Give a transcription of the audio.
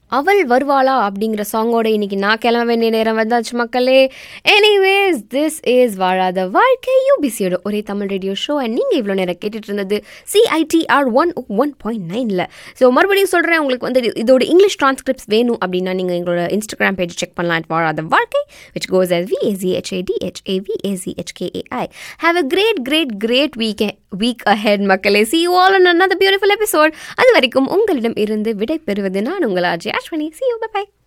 அவள் வருவாளா அப்படிங்கிற சாங்கோட இன்னைக்கு நான் கிளம்ப வேண்டிய நேரம் வந்தாச்சு மக்களே எனிவேஸ் திஸ் இஸ் வாழாத வாழ்க்கை யூபிசியோட ஒரே தமிழ் ரேடியோ ஷோ அண்ட் நீங்கள் இவ்வளோ நேரம் கேட்டுட்டு இருந்தது சிஐடிஆர் ஒன் ஒன் பாயிண்ட் நைனில் ஸோ மறுபடியும் சொல்கிறேன் உங்களுக்கு வந்து இதோட இங்கிலீஷ் ட்ரான்ஸ்கிரிப்ட்ஸ் வேணும் அப்படின்னா நீங்கள் எங்களோட இன்ஸ்டாகிராம் பேஜ் செக் பண்ணலாம் at வாழாத வாழ்க்கை which goes as V-A-Z-H-A-D-H-A-V-A-Z-H-K-A-I have a great great great week week ahead மக்களே see you all on another beautiful episode அது வரைக்கும் உங்களிடம் இருந்து விடை பெறுவது நான் உங்கள் Ajay Ashwini see you bye bye